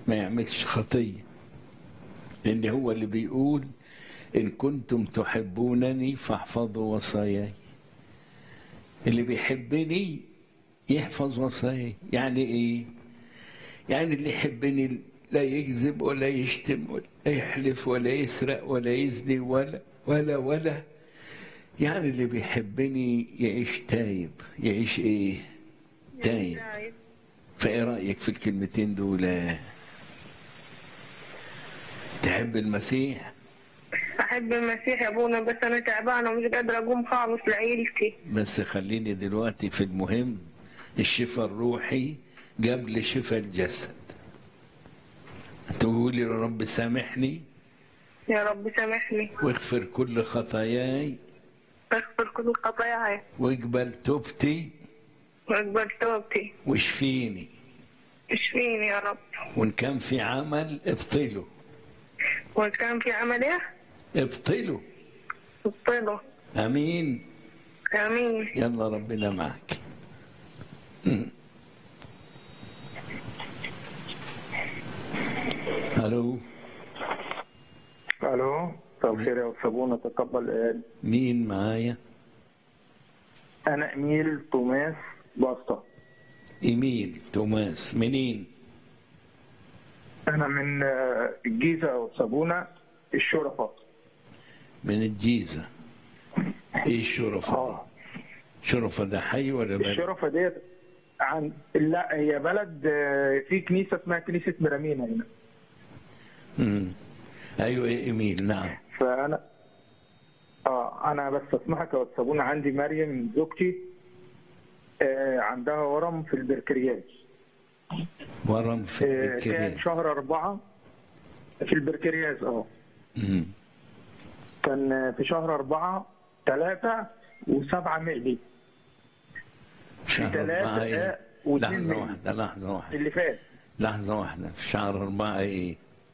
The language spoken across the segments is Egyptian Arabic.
ما يعملش خطية لأن هو اللي بيقول إن كنتم تحبونني فاحفظوا وصاياي اللي بيحبني يحفظ وصاياي يعني إيه؟ يعني اللي يحبني لا يكذب ولا يشتم ولا يحلف ولا يسرق ولا يزني ولا ولا ولا يعني اللي بيحبني يعيش تايب يعيش ايه تايب فايه رايك في الكلمتين دول تحب المسيح احب المسيح يا ابونا بس انا تعبانه ومش قادره اقوم خالص لعيلتي بس خليني دلوقتي في المهم الشفاء الروحي قبل شفاء الجسد تقولي يا رب سامحني يا رب سامحني واغفر كل خطاياي اغفر كل خطاياي واقبل توبتي واقبل توبتي واشفيني اشفيني يا رب وان كان في عمل ابطله وإن كان في عمل ايه ابطله ابطله امين امين يلا ربنا معك مم. الو الو مساء الخير يا صابونه تقبل ايادي مين معايا انا اميل توماس باسطه ايميل توماس منين انا من آه، الجيزه او صابونه الشرفه من الجيزه ايه الشرفه دي اه شرفه ده حي ولا بلد الشرفه ديت عن لا هي بلد آه، في كنيسه اسمها كنيسه مرامينا هنا مم. ايوه يا ايميل نعم فانا اه انا بس اسمحك يا صابونه عندي مريم زوجتي آه عندها ورم في البركرياج ورم في آه كان الكرياس شهر أربعة في البركرياز اه مم. كان في شهر أربعة ثلاثة وسبعة ملي شهر ثلاثة أربعة إيه؟ واثنين لحظة ملي. واحدة لحظة واحدة اللي فات لحظة واحدة في شهر أربعة إيه؟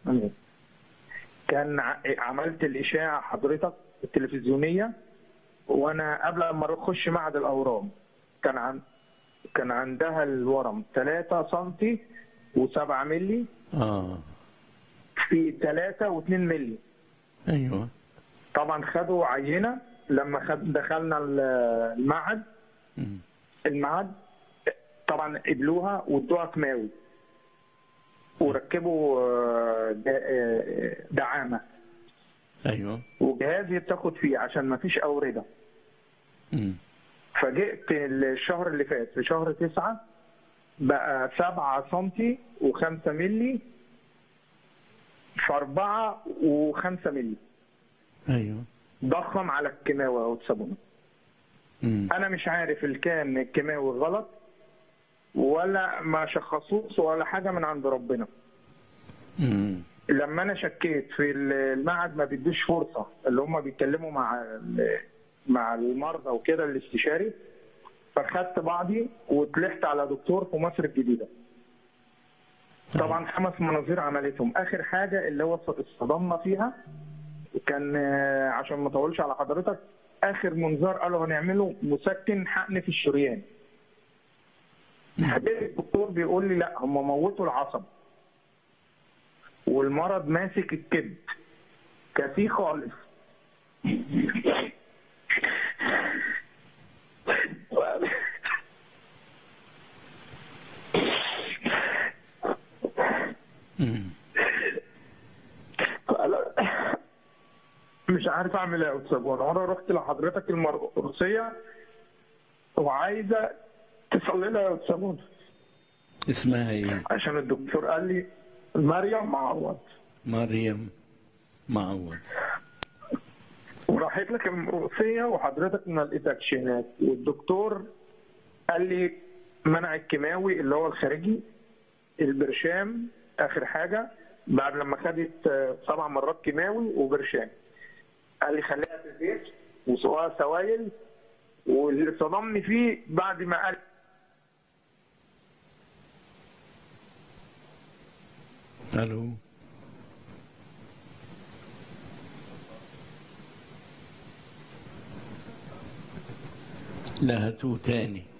كان ع- عملت الإشاعة حضرتك التلفزيونية وأنا قبل ما أخش معهد الأورام كان عن كان عندها الورم 3 سنتي و7 ملي آه في 3 و2 ملي أيوه طبعا خدوا عينة لما خد دخلنا ال- المعهد مم. المعهد طبعا قبلوها وادوها كيماوي وركبوا آه، دا- آه، دعامه أيوه وجهاز يتاخد فيه عشان ما فيش اورده مم. فجئت الشهر اللي فات في شهر تسعة بقى سبعة سنتي وخمسة ملي في أربعة وخمسة ملي أيوه ضخم على الكيماوي أو الصابونة مم. أنا مش عارف اللي كان الكيماوي غلط ولا ما شخصوش ولا حاجة من عند ربنا مم. لما أنا شكيت في المعهد ما بيدوش فرصة اللي هم بيتكلموا مع ال- مع المرضى وكده الاستشاري فخدت بعضي وطلعت على دكتور في مصر الجديدة طبعا خمس مناظير عملتهم اخر حاجه اللي هو اصطدمنا فيها كان آه، عشان ما اطولش على حضرتك اخر منظار قالوا هنعمله مسكن حقن في الشريان حبيت الدكتور بيقول لي لا هم موتوا العصب والمرض ماسك الكبد كفيه خالص مم. فأنا مش عارف اعمل ايه يا استاذ وانا رحت لحضرتك المرقصيه وعايزه تصلي لها يا استاذ اسمها إيه؟ عشان الدكتور قال لي مريم معوض مريم معوض وراحت لك المرقصيه وحضرتك ما لقيتكش هناك والدكتور قال لي منع الكيماوي اللي هو الخارجي البرشام اخر حاجه بعد لما خدت آه، سبع مرات كيماوي وبرشام قال لي خليها في البيت وسواها سوائل واللي صدمني فيه بعد ما قال ألو لا هاتوه تاني